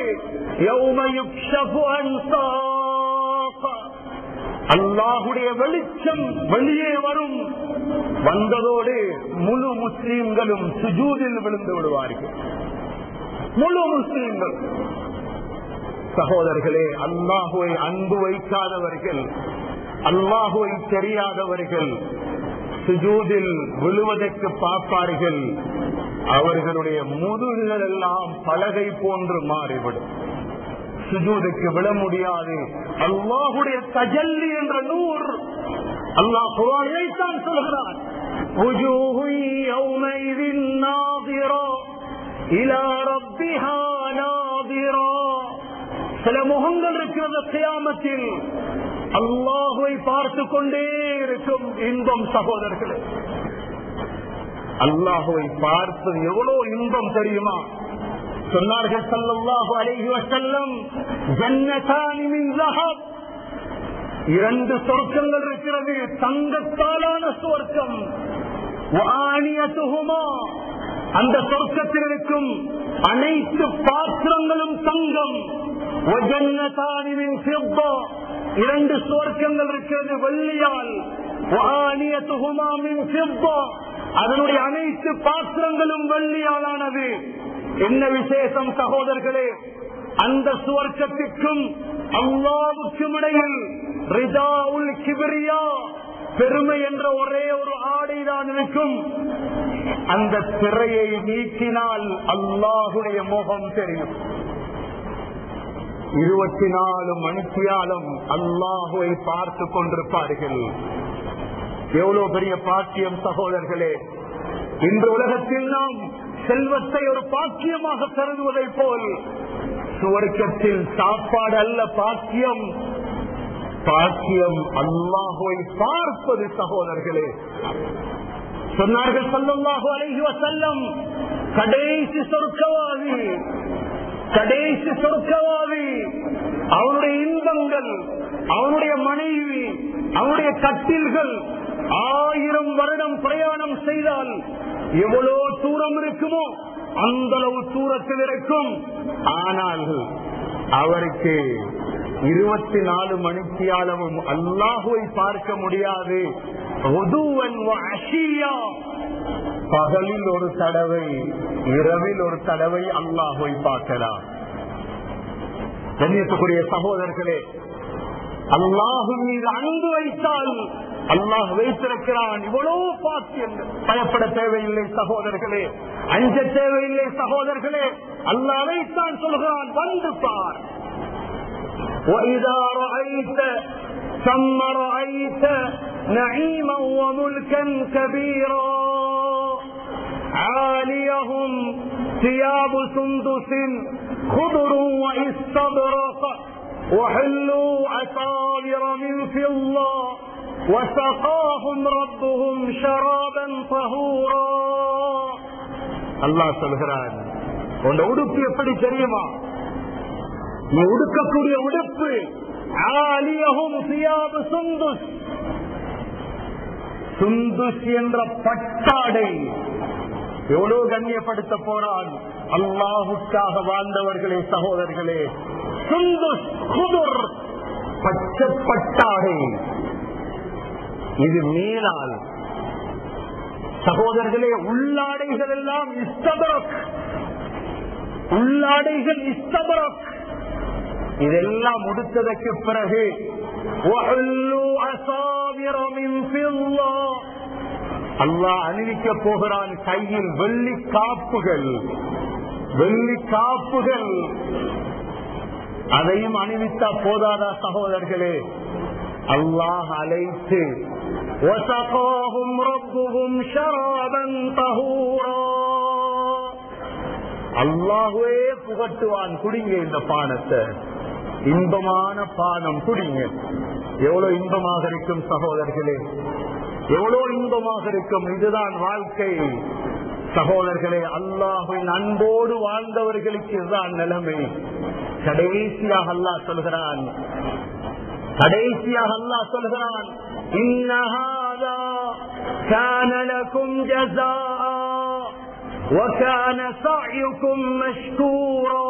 அல்லாஹுடைய வெளிச்சம் வெளியே வரும் வந்ததோடு முழு முஸ்லீம்களும் சுஜூதில் விழுந்து விடுவார்கள் முழு முஸ்லீம்கள் சகோதரர்களே அல்லாஹுவை அன்பு வைக்காதவர்கள் அல்லாஹுவை தெரியாதவர்கள் சுஜூதில் விழுவதற்கு பார்ப்பார்கள் அவர்களுடைய முதுகுகள் எல்லாம் பலகை போன்று மாறிவிடும் சுஜூதுக்கு விழ முடியாது அல்லாஹுடைய தஜல்லி என்ற நூர் அல்லாஹ் குரானைத்தான் சொல்கிறான் وجوه يومئذ ناظرة إلى ربها ناظرة சில முகங்கள் இருக்கிறது கியாமத்தில் அல்லாஹுவை பார்த்து கொண்டே இருக்கும் இன்பம் சகோதரர்களே அல்லாஹுவை பார்ப்பது எவ்வளவு இன்பம் தெரியுமா சொன்னார்கள் சல்லல்லாஹு அலைஹி வஸல்லம் ஜன்னதானி மின் ஸஹப் இரண்டு சொர்க்கங்கள் இருக்கிறது தங்கத்தாலான சொர்க்கம் வாணியத்துகுமா அந்த சொர்க்கத்தில் இருக்கும் அனைத்து பாத்திரங்களும் தங்கம் وجنتان من فضة இரண்டு சுவர்க்கங்கள் இருக்கிறது வெள்ளியால் وآنيتهما من فضة அதனுடைய அனைத்து பாத்திரங்களும் வெள்ளியாலானது என்ன விசேஷம் சகோதரர்களே அந்த சுவர்க்கத்திற்கும் அல்லாவுக்கும் இடையில் ரிதாவுல் கிபிரியா பெருமை என்ற ஒரே ஒரு ஆடைதான் இருக்கும் அந்த திரையை நீக்கினால் அல்லாஹுடைய முகம் தெரியும் இருபத்தி நாலு மணித்தியாலும் அல்லாஹுவை பார்த்து கொண்டிருப்பார்கள் எவ்வளவு பெரிய பாக்கியம் சகோதரர்களே இன்று உலகத்தில் நாம் செல்வத்தை ஒரு பாக்கியமாக கருதுவதை போல் சுவர்க்கத்தில் சாப்பாடு அல்ல பாக்கியம் பாக்கியம் அல்லாஹுவை பார்ப்பது சகோதரர்களே சொன்னார்கள் சொல்லல்லாஹு அலைஹி வஸல்லம் கடைசி சொர்க்கவாதி கடைசி சொர்க்கவாதி அவனுடைய இன்பங்கள் அவனுடைய மனைவி அவனுடைய கட்டில்கள் ஆயிரம் வருடம் பிரயாணம் செய்தால் எவ்வளவு தூரம் இருக்குமோ அந்த அளவு தூரத்தில் இருக்கும் ஆனால் அவருக்கு இருபத்தி நாலு மணித்தியாலமும் அல்லாஹுவை பார்க்க முடியாது உதுவன் அஷியா பகலில் ஒரு தடவை இரவில் ஒரு தடவை அல்லாஹுவை பார்க்கலாம் கண்ணியத்துக்குரிய சகோதரர்களே அல்லாஹு மீது அன்பு வைத்தால் அல்லாஹ் வைத்திருக்கிறான் இவ்வளவு பாக்கியங்கள் பயப்பட தேவையில்லை சகோதரர்களே அஞ்ச தேவையில்லை சகோதரர்களே அல்லாஹ் வைத்தான் சொல்கிறான் வந்து பார் وإذا رأيت ثم رأيت نعيما وملكا كبيرا عاليهم ثياب سندس خضر واستبرق وحلوا أساور من فضة وسقاهم ربهم شرابا طهورا الله சொல்கிறான் உன் உடுப்பு எப்படி தெரியுமா நீ உடுக்கக்கூடிய உடுப்பு ஆலியகும் சியாபு சுந்துஸ் சுந்துஸ் என்ற பட்டாடை எவ்வளவு கண்ணியப்படுத்த போறான் அல்லாஹுக்காக வாழ்ந்தவர்களே சகோதரர்களே சுந்துஸ் குதுர் பச்சை பட்டாடை இது மேலால் சகோதரர்களே உள்ளாடைகள் எல்லாம் இஸ்தபரக் உள்ளாடைகள் இஸ்தபரக் இதெல்லாம் முடித்ததற்கு பிறகு وحلوا أساور من فضة அல்லாஹ் அணிவிக்க போகிறான் கையில் வெள்ளி காப்புகள் வெள்ளி காப்புகள் அதையும் அணிவித்தா போதாதா சகோதரர்களே அல்லாஹ் அழைத்து وسقاهم ربهم شرابا طهورا அல்லாஹுவே புகட்டுவான் குடிங்க இந்த பானத்தை இன்பமான பானம் குடிங்க எவ்வளவு இன்பமாக இருக்கும் சகோதரர்களே எவ்வளவு இன்பமாக இருக்கும் இதுதான் வாழ்க்கை சகோதரர்களே அல்லாஹின் அன்போடு வாழ்ந்தவர்களுக்கு இதுதான் நிலைமை கடைசியாக அல்லாஹ் சொல்கிறான் கடைசியாக அல்லாஹ் சொல்கிறான் இன்னஹாதா كان لكم جزاء وكان سعيكم مشكورا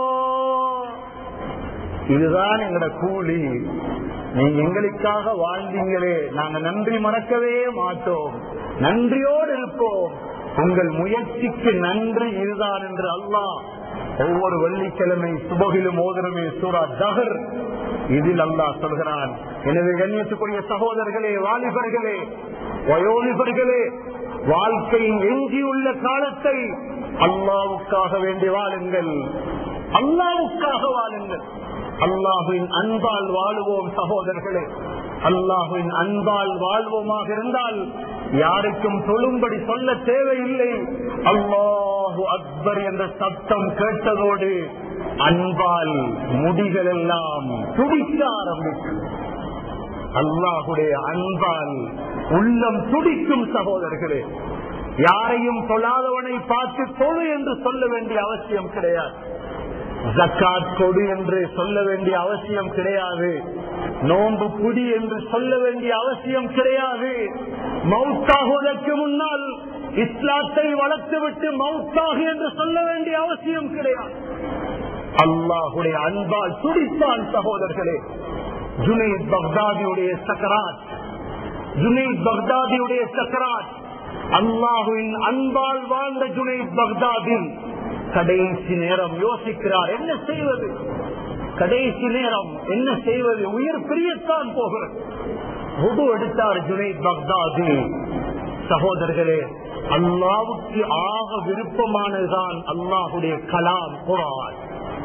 இதுதான் எங்கட கூலி நீங்க எங்களுக்காக வாழ்ந்தீங்களே நாங்க நன்றி மறக்கவே மாட்டோம் நன்றியோடு இருப்போம் உங்கள் முயற்சிக்கு நன்றி இதுதான் என்று அல்லாஹ் ஒவ்வொரு வெள்ளிக்கிழமை சுபகிலும் ஓதரமே சூரா தகர் இதில் அல்லாஹ் சொல்கிறான் எனவே கண்ணியத்துக்குரிய சகோதரர்களே வாலிபர்களே வயோலிபர்களே வாழ்க்கையின் எஞ்சியுள்ள காலத்தை அல்லாவுக்காக வேண்டி வாழுங்கள் அல்லாவுக்காக வாழுங்கள் அல்லாஹுவின் அன்பால் வாழுவோம் சகோதரர்களே அல்லாஹுவின் அன்பால் வாழ்வோமாக இருந்தால் யாருக்கும் தொழும்படி சொல்ல தேவையில்லை அல்லாஹு அக்பர் என்ற சத்தம் கேட்டதோடு அன்பால் முடிகள் எல்லாம் துடிக்க ஆரம்பிக்கும் அல்லாஹுடைய அன்பால் உள்ளம் துடிக்கும் சகோதரர்களே யாரையும் தொழாதவனை பார்த்து தொழு என்று சொல்ல வேண்டிய அவசியம் கிடையாது ஜக்காத் கொடு என்று சொல்ல வேண்டிய அவசியம் கிடையாது நோன்பு குடி என்று சொல்ல வேண்டிய அவசியம் கிடையாது மவுத்தாகுவதற்கு முன்னால் இஸ்லாத்தை வளர்த்துவிட்டு மவுத்தாக என்று சொல்ல வேண்டிய அவசியம் கிடையாது அல்லாஹுடைய அன்பால் துடித்தான் சகோதரர்களே ஜுனைத் பக்தாதியுடைய சக்கராத் ஜுனைத் பக்தாதியுடைய சக்கராத் அல்லாஹுவின் அன்பால் வாழ்ந்த ஜுனைத் பக்தாதில் கடைசி நேரம் யோசிக்கிறார் என்ன செய்வது கடைசி நேரம் என்ன செய்வது உயிர் பிரியத்தான் போகிறது உது எடுத்தார் ஜுனைத் பக்தாதி சகோதரர்களே அல்லாவுக்கு ஆக விருப்பமானதுதான் அல்லாஹுடைய கலாம் குரான்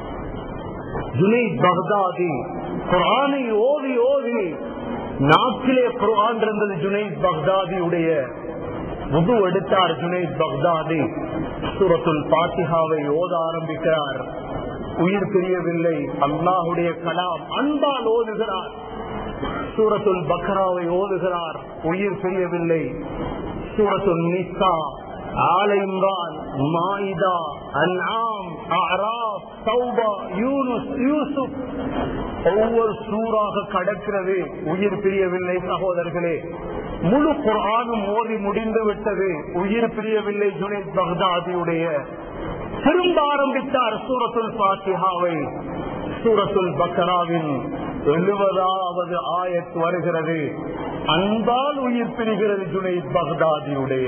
ஜுனைத் பக்தாதி குரானை ஓதி ஓதி நாட்டிலே குரான் இருந்தது ஜுனைத் பக்தாதியுடைய முது எடுத்தார் ஜுனைத் பக்தாதி சூரத்துல் பாத்திகாவை ஓத ஆரம்பிக்கிறார் உயிர் பிரியவில்லை அல்லாஹுடைய கலாம் அன்பால் ஓதுகிறார் சூரத்துல் பக்ராவை ஓதுகிறார் உயிர் பிரியவில்லை சூரத்துல் நிசா ஆல இம்ரான் மாயிதா அன்ஆம் அராப் தௌபா யூனுஸ் யூசுப் ஒவ்வொரு சூறாக கடக்கிறது உயிர் பிரியவில்லை சகோதரர்களே முழு குரானும் மோதி முடிந்து விட்டது உயிர் பிரியவில்லை ஜுனைத் பக்தாதியுடைய திரும்ப ஆரம்பித்தார் சூரத்துல் பாத்திஹாவை சூரத்துல் பக்கராவின் எழுபதாவது ஆயத் வருகிறது அன்பால் உயிர் பிரிகிறது ஜுனைத் பக்தாதியுடைய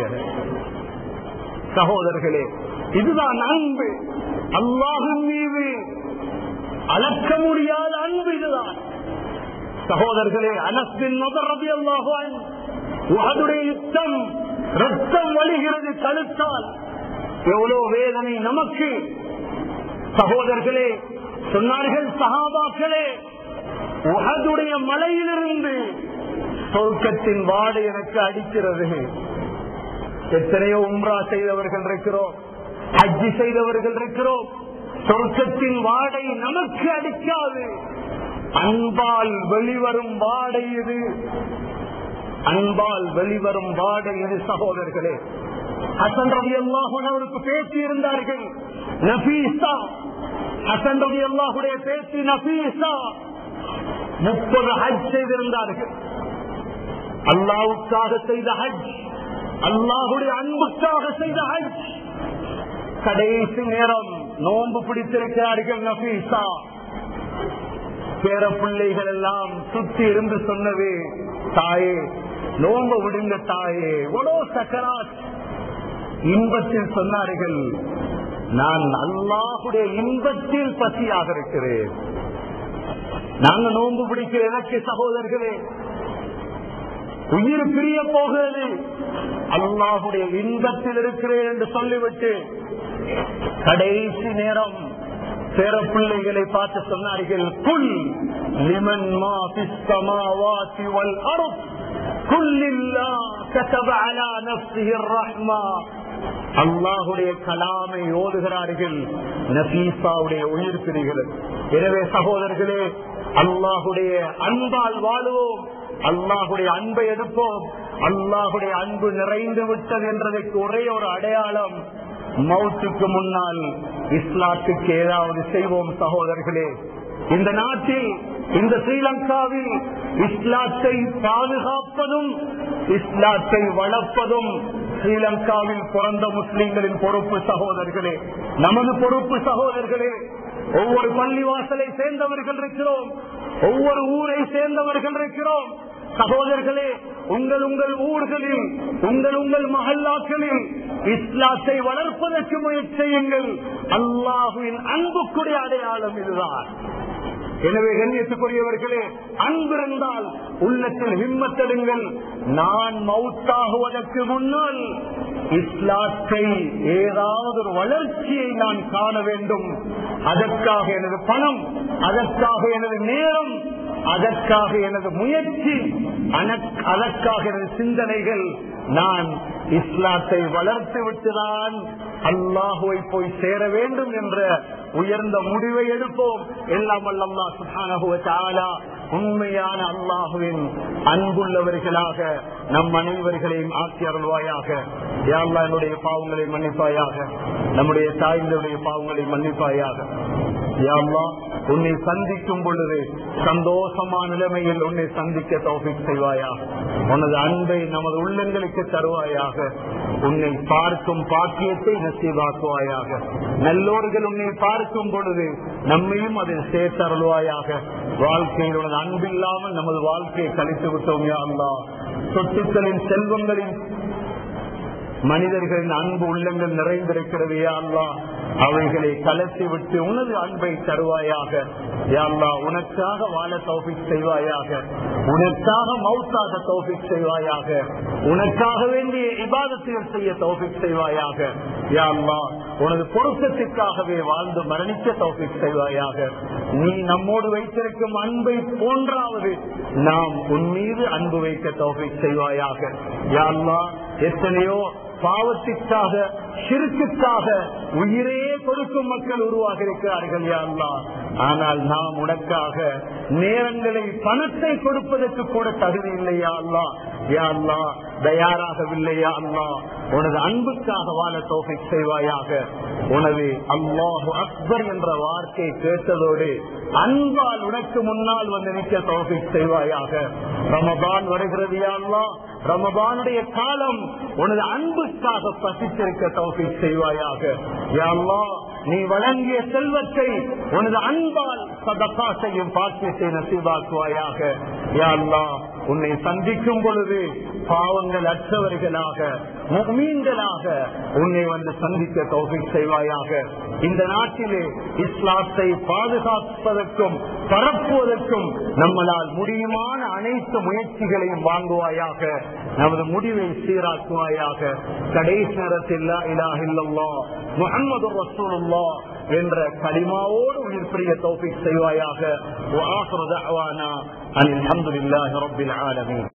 சகோதரர்களே இதுதான் அன்பு அல்லாஹின் மீது அளக்க முடியாத அன்பு இதுதான் சகோதரர்களே அனஸ்பின் ரபி அல்லாஹான் உகதுடைய யுத்தம் ரத்தம் வழிகிறது கழுத்தால் எவ்வளவு வேதனை நமக்கு சகோதரர்களே சொன்னார்கள் சகாபாக்களே உகதுடைய மலையிலிருந்து சொர்க்கத்தின் வாடை எனக்கு அடிக்கிறது எத்தனையோ உம்ரா செய்தவர்கள் இருக்கிறோம் ஹஜ்ஜி செய்தவர்கள் இருக்கிறோம் சொர்க்கத்தின் வாடை நமக்கு அடிக்காது அன்பால் வெளிவரும் வாடை இது அன்பால் வெளிவரும் வாடை இது சகோதரர்களே ஹசன் ரவி அல்லாஹன் அவருக்கு பேசி இருந்தார்கள் நபீசா ஹசன் ரவி அல்லாஹுடைய பேசி நபீசா முப்பது ஹஜ் செய்திருந்தார்கள் அல்லாவுக்காக செய்த ஹஜ் அல்லாஹுடைய அன்புக்காக செய்த ஹஜ் கடைசி நேரம் நோன்பு பிடித்திருக்கிறார்கள் நபீசா பேர பிள்ளைகள் எல்லாம் சுத்தி இருந்து சொன்னது தாயே நோம்ப விடுங்க தாயே எவ்வளோ சக்கராத் இன்பத்தில் சொன்னார்கள் நான் அல்லாஹுடைய இன்பத்தில் பசியாக இருக்கிறேன் நாங்க நோன்பு பிடிக்கிற எனக்கு சகோதரர்களே உயிர் பிரிய போகிறது அல்லாஹுடைய இன்பத்தில் இருக்கிறேன் என்று சொல்லிவிட்டு கடைசி நேரம் பேர பிள்ளைகளை பார்த்து சொன்னார்கள் குல் லிமன் மா பிஸ்தமாவாதி வல் அருப் குல்லில்லா கதப அலா நஃப்ஸிஹி ரஹ்மா அல்லாஹுடைய கலாமை ஓதுகிறார்கள் நபீசாவுடைய உயிர் பிரிகள் எனவே சகோதரர்களே அல்லாஹுடைய அன்பால் வாழுவோம் அல்லாஹுடைய அன்பை எடுப்போம் அல்லாஹுடைய அன்பு நிறைந்து விட்டது என்றதற்கு ஒரே ஒரு அடையாளம் மௌத்துக்கு முன்னால் இஸ்லாத்துக்கு ஏதாவது செய்வோம் சகோதரர்களே இந்த நாட்டில் இந்த ஸ்ரீலங்காவில் இஸ்லாத்தை பாதுகாப்பதும் இஸ்லாத்தை வளர்ப்பதும் ஸ்ரீலங்காவில் பிறந்த முஸ்லிம்களின் பொறுப்பு சகோதரர்களே நமது பொறுப்பு சகோதரர்களே ஒவ்வொரு பள்ளிவாசலை சேர்ந்தவர்கள் இருக்கிறோம் ஒவ்வொரு ஊரை சேர்ந்தவர்கள் இருக்கிறோம் சகோதரர்களே உங்கள் உங்கள் ஊர்களில் உங்கள் உங்கள் மகல்லாக்களில் இஸ்லாத்தை வளர்ப்பதற்கு முயற்சி செய்யுங்கள் அல்லாஹுவின் அன்புக்குரிய அடையாளம் இதுதான் எனவே கண்ணியத்துக்குரியவர்களே அன்பு இருந்தால் உள்ளத்தில் ஹிம்மத்தெடுங்கள் நான் மவுத்தாகுவதற்கு முன்னால் இஸ்லாத்தை ஏதாவது ஒரு வளர்ச்சியை நான் காண வேண்டும் அதற்காக எனது பணம் அதற்காக எனது நேரம் அதற்காக எனது முயற்சி அனக்- அதற்காக எனது சிந்தனைகள் நான் இஸ்லாத்தை வளர்த்து விட்டுதான் அல்லாஹுவை போய் சேர வேண்டும் என்ற உயர்ந்த முடிவை எடுப்போம் எல்லாம் அல்லா சுபானகுவ தாலா உண்மையான அல்லாஹுவின் அன்புள்ளவர்களாக நம் அனைவர்களையும் ஆக்கி அருள்வாயாக யாழ்லா என்னுடைய பாவங்களை மன்னிப்பாயாக நம்முடைய தாய்ந்தருடைய பாவங்களை மன்னிப்பாயாக யாழ்லா உன்னை சந்திக்கும் பொழுது சந்தோஷமான நிலைமையில் உன்னை சந்திக்க தௌஃபிக் செய்வாயாக உனது அன்பை நமது உள்ளங்களுக்கு தருவாயாக உன்னை பார்க்கும் பாக்கியத்தை நசீவாக்குவாயாக நல்லோர்கள் உன்னை பார்க்கும் பொழுது நம்மையும் அதில் சேர்த்தருள்வாயாக வாழ்க்கையில் உனது அன்பில்லாமல் நமது வாழ்க்கையை கழித்து விட்டோம் யா அல்லா சொத்துக்களின் செல்வங்களின் மனிதர்களின் அன்பு உள்ளங்கள் நிறைந்திருக்கிறது யா அல்லா அவைகளை கலத்தி விட்டு உனது அன்பை தருவாயாக யா அல்லா உனக்காக வாழ தௌபிக் செய்வாயாக உனக்காக மௌத்தாக தௌபிக் செய்வாயாக உனக்காக வேண்டிய இபாதத்தையும் செய்ய தௌபிக் செய்வாயாக யா அல்லா உனது பொருத்தத்திற்காகவே வாழ்ந்து மரணிக்க தௌபிக் செய்வாயாக நீ நம்மோடு வைத்திருக்கும் அன்பை போன்றாவது நாம் உன் மீது அன்பு வைக்க தௌபிக் செய்வாயாக யா அல்லா எத்தனையோ பாவத்திற்காக சிறுக்குக்காக உயிரே கொடுக்கும் மக்கள் உருவாக இருக்கிறார்கள் யா அல்லா ஆனால் நாம் உனக்காக நேரங்களை பணத்தை கொடுப்பதற்கு கூட தகுதி இல்லையா அல்லா யா அல்லா தயாராகவில்லையா அல்லா உனது அன்புக்காக வாழ தோகை செய்வாயாக உனது அல்லாஹு அக்பர் என்ற வார்த்தை கேட்டதோடு அன்பால் உனக்கு முன்னால் வந்து நிற்க தோகை செய்வாயாக ரமபான் வருகிறது யா அல்லா ரமபானுடைய காலம் உனது அன்புக்காக பசித்திருக்க தோகை செய்வாயாக யா அல்லா நீ வழங்கிய செல்வத்தை உனது அன்பால் சதப்பா செய்யும் பாக்கியத்தை நசீபாக்குவாயாக யா அல்லா உன்னை சந்திக்கும் பொழுது பாவங்கள் அற்றவர்களாக மீன்களாக உன்னை வந்து சந்திக்க தொகை செய்வாயாக இந்த நாட்டிலே இஸ்லாத்தை பாதுகாப்பதற்கும் பரப்புவதற்கும் நம்மளால் முடியுமான அனைத்து முயற்சிகளையும் வாங்குவாயாக நமது முடிவை சீராக்குவாயாக கடைசி நேரத்தில் லா இலாஹ இல்லல்லாஹ் முஹம்மது ரசூலுல்லா என்ற கலிமாவோடு உயிர் பிரிய தௌஃபீக் செய்வாயாக وآخر دعوانا أن الحمد لله رب العالمين